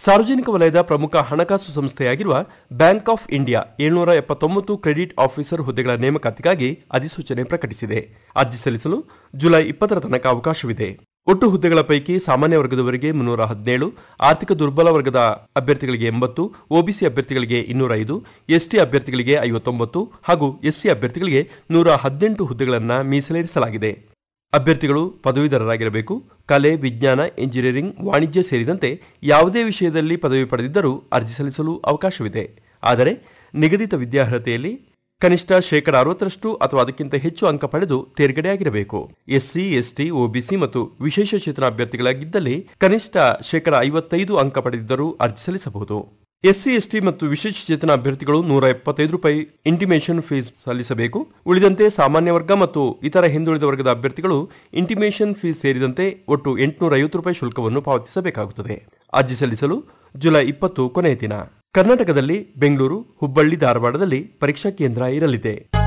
ಸಾರ್ವಜನಿಕ ವಲಯದ ಪ್ರಮುಖ ಹಣಕಾಸು ಸಂಸ್ಥೆಯಾಗಿರುವ ಬ್ಯಾಂಕ್ ಆಫ್ ಇಂಡಿಯಾ ಏಳ್ನೂರ ಎಪ್ಪತ್ತೊಂಬತ್ತು ಕ್ರೆಡಿಟ್ ಆಫೀಸರ್ ಹುದ್ದೆಗಳ ನೇಮಕಾತಿಗಾಗಿ ಅಧಿಸೂಚನೆ ಪ್ರಕಟಿಸಿದೆ ಅರ್ಜಿ ಸಲ್ಲಿಸಲು ಜುಲೈ ಇಪ್ಪತ್ತರ ತನಕ ಅವಕಾಶವಿದೆ ಒಟ್ಟು ಹುದ್ದೆಗಳ ಪೈಕಿ ಸಾಮಾನ್ಯ ವರ್ಗದವರಿಗೆ ಮುನ್ನೂರ ಹದಿನೇಳು ಆರ್ಥಿಕ ದುರ್ಬಲ ವರ್ಗದ ಅಭ್ಯರ್ಥಿಗಳಿಗೆ ಎಂಬತ್ತು ಒಬಿಸಿ ಅಭ್ಯರ್ಥಿಗಳಿಗೆ ಇನ್ನೂರ ಐದು ಎಸ್ಟಿ ಅಭ್ಯರ್ಥಿಗಳಿಗೆ ಐವತ್ತೊಂಬತ್ತು ಹಾಗೂ ಎಸ್ಸಿ ಅಭ್ಯರ್ಥಿಗಳಿಗೆ ನೂರ ಹದಿನೆಂಟು ಹುದ್ದೆಗಳನ್ನು ಮೀಸಲಿರಿಸಲಾಗಿದೆ ಅಭ್ಯರ್ಥಿಗಳು ಪದವೀಧರರಾಗಿರಬೇಕು ಕಲೆ ವಿಜ್ಞಾನ ಇಂಜಿನಿಯರಿಂಗ್ ವಾಣಿಜ್ಯ ಸೇರಿದಂತೆ ಯಾವುದೇ ವಿಷಯದಲ್ಲಿ ಪದವಿ ಪಡೆದಿದ್ದರೂ ಅರ್ಜಿ ಸಲ್ಲಿಸಲು ಅವಕಾಶವಿದೆ ಆದರೆ ನಿಗದಿತ ವಿದ್ಯಾರ್ಹತೆಯಲ್ಲಿ ಕನಿಷ್ಠ ಶೇಕಡ ಅರವತ್ತರಷ್ಟು ಅಥವಾ ಅದಕ್ಕಿಂತ ಹೆಚ್ಚು ಅಂಕ ಪಡೆದು ತೇರ್ಗಡೆಯಾಗಿರಬೇಕು ಎಸ್ಸಿ ಎಸ್ಟಿ ಒಬಿಸಿ ಮತ್ತು ವಿಶೇಷ ಚೇತನ ಅಭ್ಯರ್ಥಿಗಳಾಗಿದ್ದಲ್ಲಿ ಕನಿಷ್ಠ ಶೇಕಡ ಐವತ್ತೈದು ಅಂಕ ಪಡೆದಿದ್ದರೂ ಅರ್ಜಿ ಸಲ್ಲಿಸಬಹುದು ಎಸ್ಸಿ ಎಸ್ಟಿ ಮತ್ತು ವಿಶೇಷ ಚೇತನ ಅಭ್ಯರ್ಥಿಗಳು ನೂರ ಎಪ್ಪತ್ತೈದು ರೂಪಾಯಿ ಇಂಟಿಮೇಷನ್ ಫೀಸ್ ಸಲ್ಲಿಸಬೇಕು ಉಳಿದಂತೆ ಸಾಮಾನ್ಯ ವರ್ಗ ಮತ್ತು ಇತರ ಹಿಂದುಳಿದ ವರ್ಗದ ಅಭ್ಯರ್ಥಿಗಳು ಇಂಟಿಮೇಷನ್ ಫೀಸ್ ಸೇರಿದಂತೆ ಒಟ್ಟು ಎಂಟುನೂರ ಐವತ್ತು ರೂಪಾಯಿ ಶುಲ್ಕವನ್ನು ಪಾವತಿಸಬೇಕಾಗುತ್ತದೆ ಅರ್ಜಿ ಸಲ್ಲಿಸಲು ಜುಲೈ ಇಪ್ಪತ್ತು ಕೊನೆಯ ದಿನ ಕರ್ನಾಟಕದಲ್ಲಿ ಬೆಂಗಳೂರು ಹುಬ್ಬಳ್ಳಿ ಧಾರವಾಡದಲ್ಲಿ ಪರೀಕ್ಷಾ ಕೇಂದ್ರ ಇರಲಿದೆ